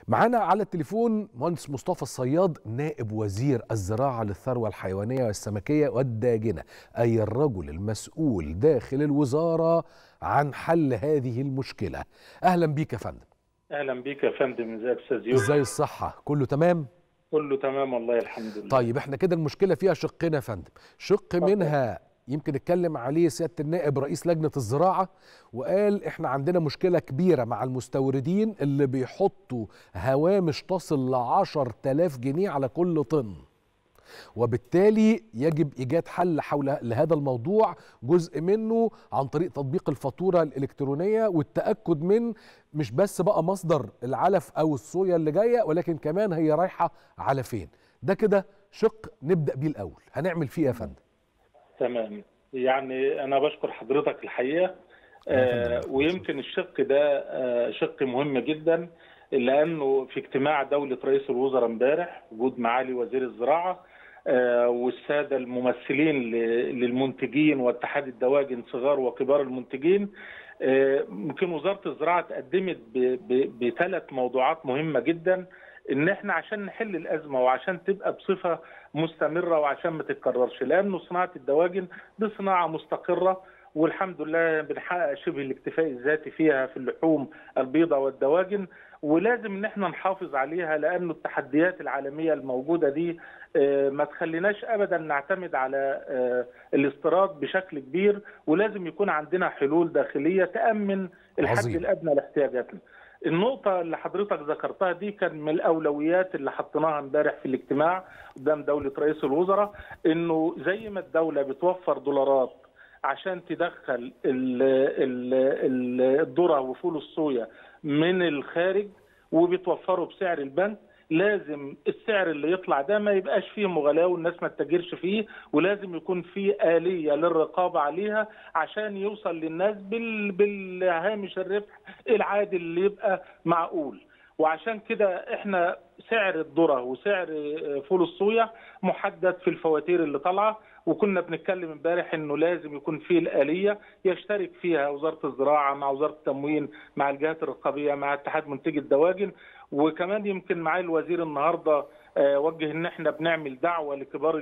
معانا على التليفون مهندس مصطفى الصياد نائب وزير الزراعة للثروة الحيوانية والسمكية والداجنة أي الرجل المسؤول داخل الوزارة عن حل هذه المشكلة أهلا بيك يا فندم اهلا بيك يا فندم ازيك يا استاذ يوسف ازاي الصحة كله تمام كله تمام والله الحمد لله طيب احنا كده المشكلة فيها شقين يا فندم شق منها يمكن اتكلم عليه سيادة النائب رئيس لجنة الزراعة وقال احنا عندنا مشكلة كبيرة مع المستوردين اللي بيحطوا هوامش تصل لعشر تلاف جنيه على كل طن وبالتالي يجب ايجاد حل حول لهذا الموضوع جزء منه عن طريق تطبيق الفاتوره الالكترونيه والتاكد من مش بس بقى مصدر العلف او الصويا اللي جايه ولكن كمان هي رايحه على فين ده كده شق نبدا بيه الاول هنعمل فيه يا فندم تمام يعني انا بشكر حضرتك الحقيقه آه ويمكن الشق ده آه شق مهم جدا لانه في اجتماع دوله رئيس الوزراء امبارح وجود معالي وزير الزراعه آه والساده الممثلين للمنتجين واتحاد الدواجن صغار وكبار المنتجين يمكن وزاره الزراعه تقدمت بثلاث موضوعات مهمه جدا ان احنا عشان نحل الازمه وعشان تبقى بصفه مستمره وعشان ما تتكررش لانه صناعه الدواجن دي صناعه مستقره والحمد لله بنحقق شبه الاكتفاء الذاتي فيها في اللحوم البيضاء والدواجن ولازم ان احنا نحافظ عليها لانه التحديات العالميه الموجوده دي ما تخليناش ابدا نعتمد على الاستيراد بشكل كبير ولازم يكون عندنا حلول داخليه تامن الحد عظيم. الادنى لاحتياجاتنا. النقطة اللي حضرتك ذكرتها دي كان من الأولويات اللي حطيناها امبارح في الاجتماع قدام دولة رئيس الوزراء إنه زي ما الدولة بتوفر دولارات عشان تدخل الذرة وفول الصويا من الخارج وبتوفره بسعر البنك لازم السعر اللي يطلع ده ما يبقاش فيه مغالاة والناس ما تتاجرش فيه ولازم يكون فيه آلية للرقابة عليها عشان يوصل للناس بال... بالهامش الربح العادل اللي يبقى معقول وعشان كده احنا سعر الذرة وسعر فول الصويا محدد في الفواتير اللي طالعه وكنا بنتكلم امبارح انه لازم يكون في الاليه يشترك فيها وزاره الزراعه مع وزاره التموين مع الجهات الرقابيه مع اتحاد منتجي الدواجن وكمان يمكن معالي الوزير النهارده وجه ان احنا بنعمل دعوه لكبار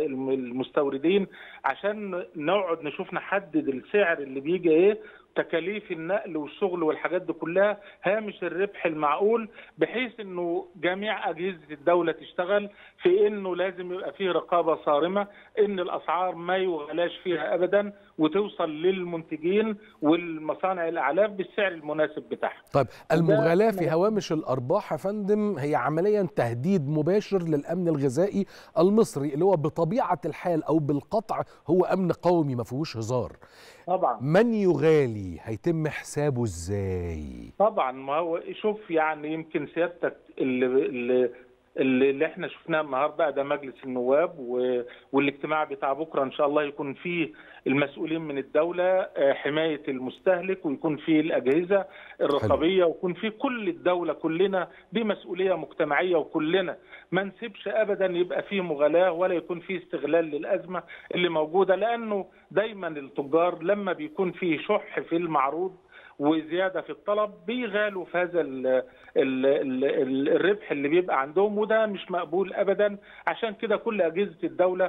المستوردين عشان نقعد نشوف نحدد السعر اللي بيجي ايه تكاليف النقل والشغل والحاجات دي كلها هامش الربح المعقول بحيث انه جميع اجهزه الدوله تشتغل في انه لازم يبقى فيه رقابه صارمه ان الاسعار ما يغلاش فيها ابدا وتوصل للمنتجين والمصانع الاعلاف بالسعر المناسب بتاعها. طيب المغالاه في هوامش الارباح يا فندم هي عمليا تهديد مباشر للامن الغذائي المصري اللي هو بطبيعه الحال او بالقطع هو امن قومي ما فيهوش هزار. طبعا من يغالي هيتم حسابه ازاي؟ طبعا ما هو شوف يعني يمكن سيادتك اللي, اللي اللي احنا شفناه النهارده ده مجلس النواب والاجتماع بتاع بكره ان شاء الله يكون فيه المسؤولين من الدوله حمايه المستهلك ويكون فيه الاجهزه الرقابيه ويكون فيه كل الدوله كلنا دي مسؤوليه مجتمعيه وكلنا ما نسيبش ابدا يبقى فيه مغالاه ولا يكون فيه استغلال للازمه اللي موجوده لانه دايما التجار لما بيكون فيه شح في المعروض وزياده في الطلب بيغالوا في هذا ال ال ال الربح اللي بيبقى عندهم وده مش مقبول ابدا عشان كده كل اجهزه الدوله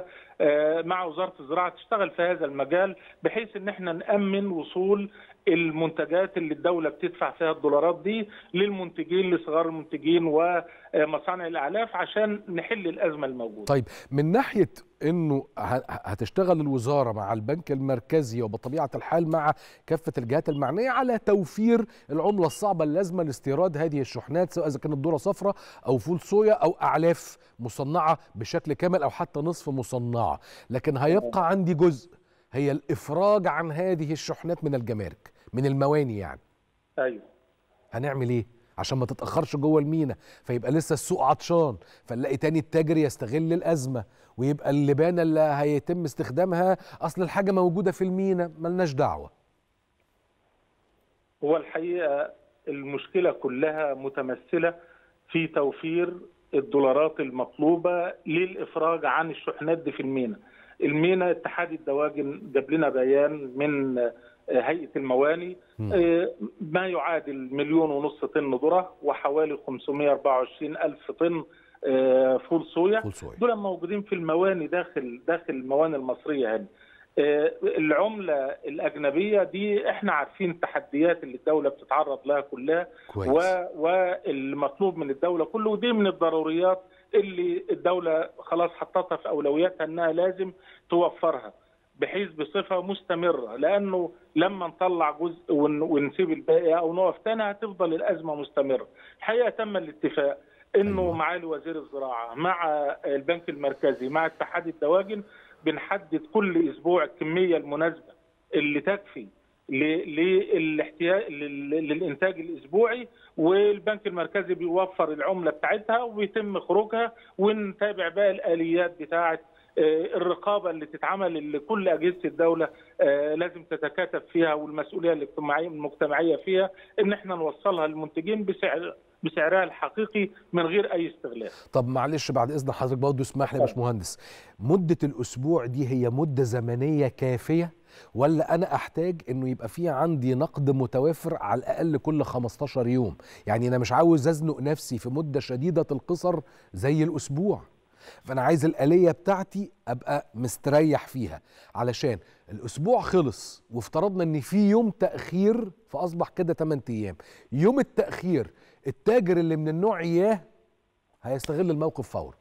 مع وزاره الزراعه تشتغل في هذا المجال بحيث ان احنا نامن وصول المنتجات اللي الدوله بتدفع فيها الدولارات دي للمنتجين لصغار المنتجين ومصانع الاعلاف عشان نحل الازمه الموجوده. طيب من ناحيه انه هتشتغل الوزاره مع البنك المركزي وبطبيعه الحال مع كافه الجهات المعنيه على توفير العمله الصعبه اللازمه لاستيراد هذه الشحنات سواء اذا كانت ذره صفراء او فول صويا او اعلاف مصنعه بشكل كامل او حتى نصف مصنعه، لكن هيبقى عندي جزء هي الافراج عن هذه الشحنات من الجمارك من المواني يعني. ايوه. هنعمل ايه؟ عشان ما تتاخرش جوه المينا فيبقى لسه السوق عطشان فنلاقي تاني التاجر يستغل الازمه ويبقى اللبانه اللي هيتم استخدامها اصل الحاجه موجوده في المينا ملناش دعوه هو الحقيقه المشكله كلها متمثله في توفير الدولارات المطلوبه للافراج عن الشحنات دي في المينا المينا اتحاد الدواجن جاب لنا بيان من هيئه المواني ما يعادل مليون ونص طن ذره وحوالي 524 الف طن فول صويا فول صويا. دول موجودين في المواني داخل داخل المواني المصريه هنا العمله الاجنبيه دي احنا عارفين التحديات اللي الدوله بتتعرض لها كلها كويس. و... والمطلوب من الدوله كله ودي من الضروريات اللي الدوله خلاص حطتها في اولوياتها انها لازم توفرها بحيث بصفه مستمره لانه لما نطلع جزء ون... ونسيب الباقي او نقف تاني هتفضل الازمه مستمره. الحقيقه تم الاتفاق انه أيوة. معالي وزير الزراعه مع البنك المركزي مع اتحاد الدواجن بنحدد كل اسبوع الكميه المناسبه اللي تكفي ل- للاحتياج لل- للانتاج الاسبوعي والبنك المركزي بيوفر العمله بتاعتها وبيتم خروجها ونتابع بقى الاليات بتاعه آه، الرقابه اللي تتعمل اللي كل اجهزه الدوله آه، لازم تتكاتف فيها والمسؤوليه الاجتماعيه المجتمعيه فيها ان احنا نوصلها للمنتجين بسعر بسعرها الحقيقي من غير اي استغلال. طب معلش بعد اذن حضرتك برضه اسمح لي يا باشمهندس مده الاسبوع دي هي مده زمنيه كافيه ولا انا احتاج انه يبقى في عندي نقد متوافر على الاقل كل 15 يوم يعني انا مش عاوز ازنق نفسي في مده شديده القصر زي الاسبوع فانا عايز الاليه بتاعتي ابقى مستريح فيها علشان الاسبوع خلص وافترضنا ان في يوم تاخير فاصبح كده 8 ايام يوم التاخير التاجر اللي من النوع اياه هيستغل الموقف فورا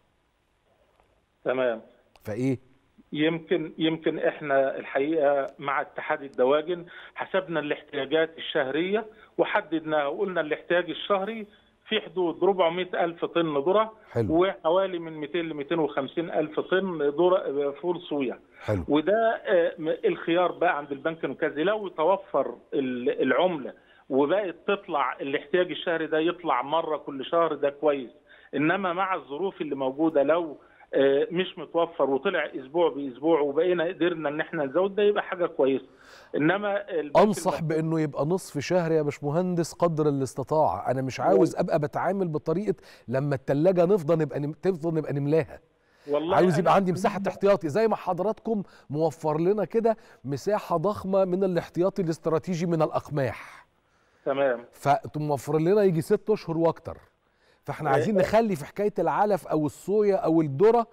تمام. فايه يمكن يمكن احنا الحقيقه مع اتحاد الدواجن حسبنا الاحتياجات الشهريه وحددناها وقلنا الاحتياج الشهري في حدود 400 الف طن ذره حلو. وحوالي من 200 ل 250 الف طن ذره فول صويا حلو وده آه، م- الخيار بقى عند البنك المركزي لو توفر ال- العمله وبقت تطلع الاحتياج الشهري ده يطلع مره كل شهر ده كويس انما مع الظروف اللي موجوده لو آه، مش متوفر وطلع اسبوع باسبوع وبقينا قدرنا ان احنا نزود ده يبقى حاجه كويسه انما البنك انصح المركزي- بانه يبقى نصف شهر يا باشمهندس قدر الاستطاعه انا مش عاوز ابقى بتعامل بطريقه لما التلاجة نفضل نبقى نم... تفضل نبقى نملاها والله عاوز أنا- يبقى عندي مساحه احتياطي زي ما حضراتكم موفر لنا كده مساحه ضخمه من الاحتياطي الاستراتيجي من الاقماح تمام فانتم موفر لنا يجي ست اشهر واكتر فاحنا عايزين نخلي في حكايه العلف او الصويا او الذره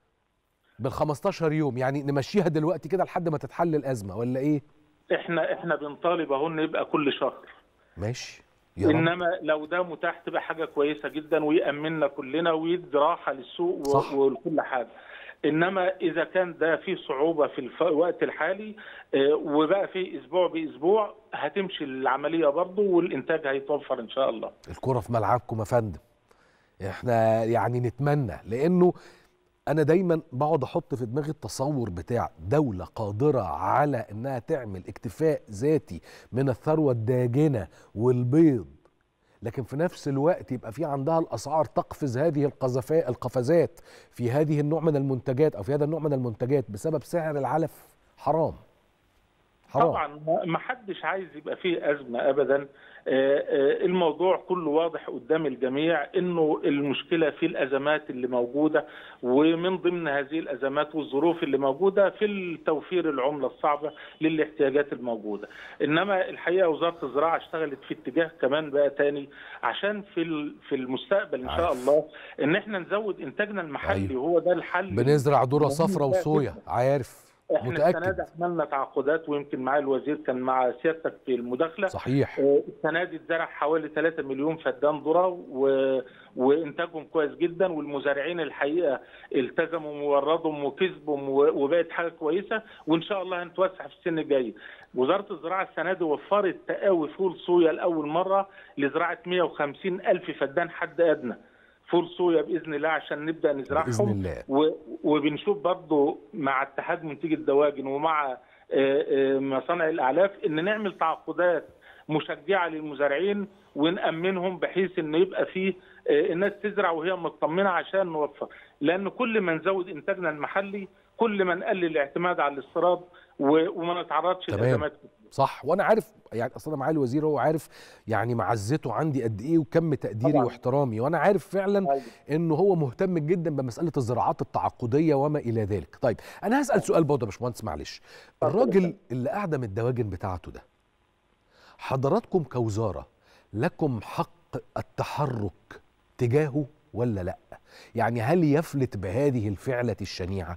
بال 15 يوم يعني نمشيها دلوقتي كده لحد ما تتحل الازمه ولا ايه احنا احنا بنطالب اهو إن يبقى كل شهر ماشي يا رب انما لو ده متاح تبقى حاجه كويسه جدا ويامننا كلنا ويدي راحه للسوق و- صح. ولكل حاجه انما اذا كان ده فيه صعوبه في الف- الوقت الحالي آه، وبقى فيه اسبوع باسبوع هتمشي العمليه برضه والانتاج هيتوفر ان شاء الله الكرة في ملعبكم يا فندم احنا يعني نتمنى لانه انا دايما بقعد احط في دماغي التصور بتاع دولة قادرة على انها تعمل اكتفاء ذاتي من الثروة الداجنة والبيض لكن في نفس الوقت يبقى في عندها الاسعار تقفز هذه القذفاء القفزات في هذه النوع من المنتجات او في هذا النوع من المنتجات بسبب سعر العلف حرام حرام طبعا ما- ما حدش عايز يبقى فيه ازمه ابدا آه، آه، الموضوع كله واضح قدام الجميع انه المشكله في الازمات اللي موجوده ومن ضمن هذه الازمات والظروف اللي موجوده في التوفير العمله الصعبه للاحتياجات الموجوده انما الحقيقه وزاره الزراعه اشتغلت في اتجاه كمان بقى تاني عشان في ال- في المستقبل ان شاء عارف. الله ان احنا نزود انتاجنا المحلي أيوه. وهو ده الحل بنزرع ذرة مهم صفراء جداً. وصويا عارف احنا السنه متأكد دي عملنا تعاقدات ويمكن معالي الوزير كان مع سيادتك في المداخله صحيح آه، السنه دي اتزرع حوالي 3 مليون فدان ذره و... وانتاجهم كويس جدا والمزارعين الحقيقه التزموا موردهم وكسبهم و... وبقت حاجه كويسه وان شاء الله هنتوسع في السنه الجايه. وزاره الزراعه السنه دي وفرت تقاوي فول صويا لاول مره لزراعه 150 الف فدان حد ادنى. فول صويا باذن الله عشان نبدا نزرعهم بإذن الله. و... وبنشوف برضه مع اتحاد منتجي الدواجن ومع آه، آه، مصانع الاعلاف ان نعمل تعاقدات مشجعه للمزارعين ونامنهم بحيث ان يبقى فيه آه، الناس تزرع وهي مطمنه عشان نوفر لان كل ما نزود انتاجنا المحلي كل ما نقلل الاعتماد على الاستيراد و- وما نتعرضش تمام. لازمات صح وانا عارف يعني اصلا معالي الوزير هو عارف يعني معزته عندي قد ايه وكم تقديري طبعاً. واحترامي وانا عارف فعلا أيوة. انه هو مهتم جدا بمساله الزراعات التعاقديه وما الى ذلك طيب انا هسال سؤال برضه يا باشمهندس معلش اتفضل. الراجل اللي اعدم الدواجن بتاعته ده حضراتكم كوزاره لكم حق التحرك تجاهه ولا لا يعني هل يفلت بهذه الفعله الشنيعه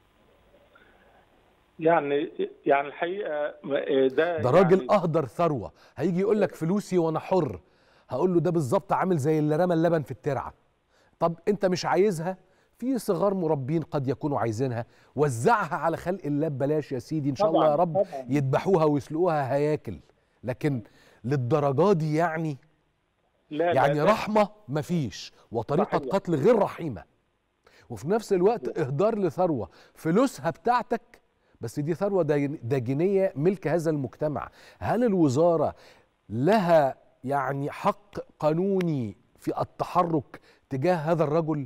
يعني يعني الحقيقه ده ده راجل يعني اهدر ثروه هيجي يقول لك فلوسي وانا حر هقول له ده بالظبط عامل زي اللي رمى اللبن في الترعه طب انت مش عايزها في صغار مربين قد يكونوا عايزينها وزعها على خلق الله ببلاش يا سيدي ان شاء الله يا طبعاً، رب طبعاً. يذبحوها ويسلقوها هياكل لكن للدرجه دي يعني لا لا يعني ده- رحمه مفيش وطريقه صحيح. قتل غير رحيمه وفي نفس الوقت اهدار لثروه فلوسها بتاعتك بس دي ثروه داين- داجنيه ملك هذا المجتمع هل الوزاره لها يعني حق قانوني في التحرك تجاه هذا الرجل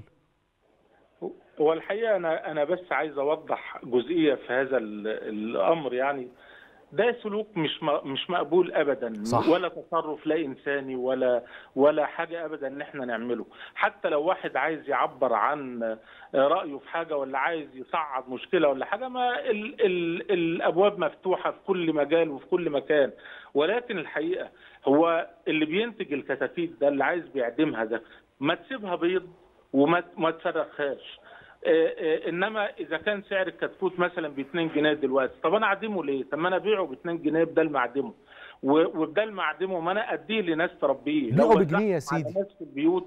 هو الحقيقه انا انا بس عايز اوضح جزئيه في هذا ال- الامر يعني ده سلوك مش م- مش مقبول ابدا صح. ولا تصرف لا انساني ولا ولا حاجه ابدا ان احنا نعمله حتى لو واحد عايز يعبر عن رايه في حاجه ولا عايز يصعد مشكله ولا حاجه ما ال ال الابواب مفتوحه في كل مجال وفي كل مكان ولكن الحقيقه هو اللي بينتج الكتاكيت ده اللي عايز بيعدمها ده ما تسيبها بيض وما ما تفرخهاش آه، آه، انما اذا كان سعر الكتكوت مثلا ب 2 جنيه دلوقتي طب انا اعدمه ليه؟ طب ما انا ابيعه ب 2 جنيه بدل ما اعدمه و- وبدل ما اعدمه ما انا اديه لناس تربيه بيعه لو بجنيه يا وزعته على سيدي. ناس في البيوت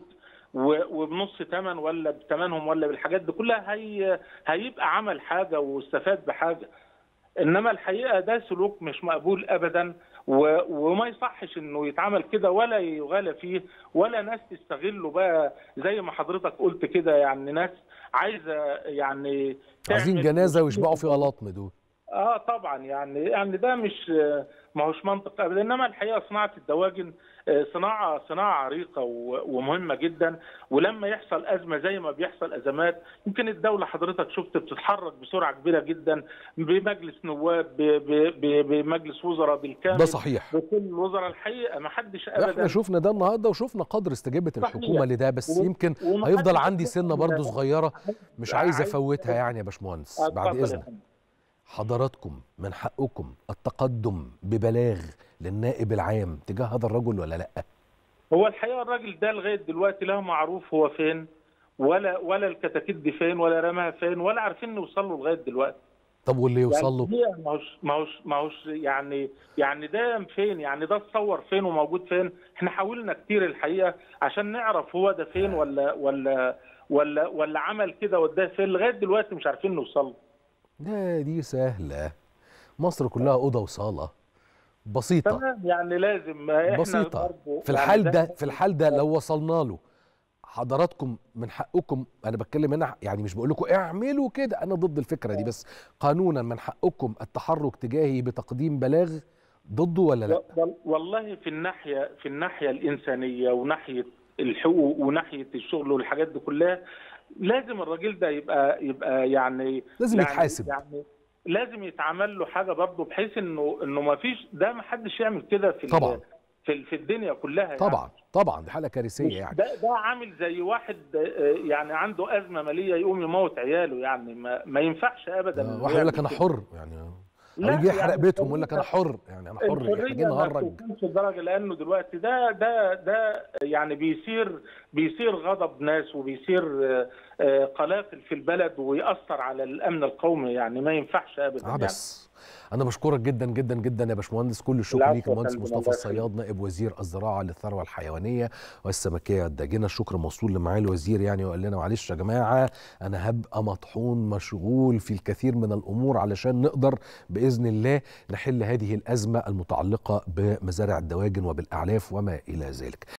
و- وبنص ثمن ولا بثمنهم ولا بالحاجات دي كلها هي هيبقى عمل حاجه واستفاد بحاجه انما الحقيقه ده سلوك مش مقبول ابدا و... وما يصحش انه يتعمل كده ولا يغالى فيه ولا ناس تستغله بقى زي ما حضرتك قلت كده يعني ناس عايزه يعني عايزين تعمل جنازه مشكلة. ويشبعوا في غلاطم دول اه طبعا يعني يعني ده مش ما هوش منطق ابدا انما الحقيقه صناعه الدواجن آه، صناعه صناعه عريقه و- ومهمه جدا ولما يحصل ازمه زي ما بيحصل ازمات يمكن الدوله حضرتك شفت بتتحرك بسرعه كبيره جدا بمجلس نواب ب- ب- ب- بمجلس وزراء بالكامل ده صحيح بكل الوزراء الحقيقه ما حدش ابدا احنا شفنا ده النهارده وشفنا قدر استجابه صحيح. الحكومه لده بس و- يمكن وما هيفضل حدش عندي يقول سنه إن برضو ده- صغيره مش عايز عايز- افوتها يعني يا باشمهندس آه، بعد اتفضل يا اذنك فندم. حضراتكم من حقكم التقدم ببلاغ للنائب العام تجاه هذا الرجل ولا لا هو الحقيقه الراجل ده لغايه دلوقتي لا معروف هو فين ولا ولا الكتاكيت دي فين ولا رماها فين ولا عارفين نوصل له لغايه دلوقتي طب واللي يوصل له يعني هي ما هوش ما هوش ما هوش يعني يعني ده فين يعني ده اتصور فين وموجود فين احنا حاولنا كتير الحقيقه عشان نعرف هو ده فين ولا ولا ولا ولا عمل كده وداه فين لغايه دلوقتي مش عارفين نوصل له ده دي سهله مصر كلها اوضه وصاله بسيطه تمام يعني لازم احنا بسيطه برضه في يعني الحال ده- ده في الحال ده لو وصلنا له حضراتكم من حقكم انا بتكلم هنا يعني مش بقول لكم اعملوا كده انا ضد الفكره دي بس قانونا من حقكم التحرك تجاهي بتقديم بلاغ ضده ولا لا وال- والله في الناحيه في الناحيه الانسانيه وناحيه الحقوق وناحيه الشغل والحاجات دي كلها لازم الراجل ده يبقى يبقى يعني لازم يعني يتحاسب. يعني لازم يتعمل له حاجه برضه بحيث انه انه ما فيش ده ما حدش يعمل كده في ال- طبعا. في ال- في الدنيا كلها يعني. طبعا طبعا دي حاله كارثيه مش- يعني ده ده عامل زي واحد آه، يعني عنده ازمه ماليه يقوم يموت عياله يعني ما, ما ينفعش ابدا آه، إنه واحد يقول لك يعمل انا كده. حر يعني لا، او يجي يحرق يعني بيتهم يقول لك انا الحرية- حر يعني انا حر الحريه محتاجين ما نهرج توصلش لدرجه لانه دلوقتي ده ده ده يعني بيصير بيصير غضب ناس وبيصير آه، آه، قلاقل في البلد ويأثر على الامن القومي يعني ما ينفعش ابدا يعني. عبس انا بشكرك جدا جدا جدا يا باشمهندس كل الشكر العفو ليك يا المهندس فندم، مصطفى الله الصياد نائب وزير الزراعه للثروه الحيوانيه والسمكيه الداجنه الشكر موصول لمعالي الوزير يعني وقال لنا معلش يا جماعه انا هبقى مطحون مشغول في الكثير من الامور علشان نقدر باذن الله نحل هذه الازمه المتعلقه بمزارع الدواجن وبالاعلاف وما الى ذلك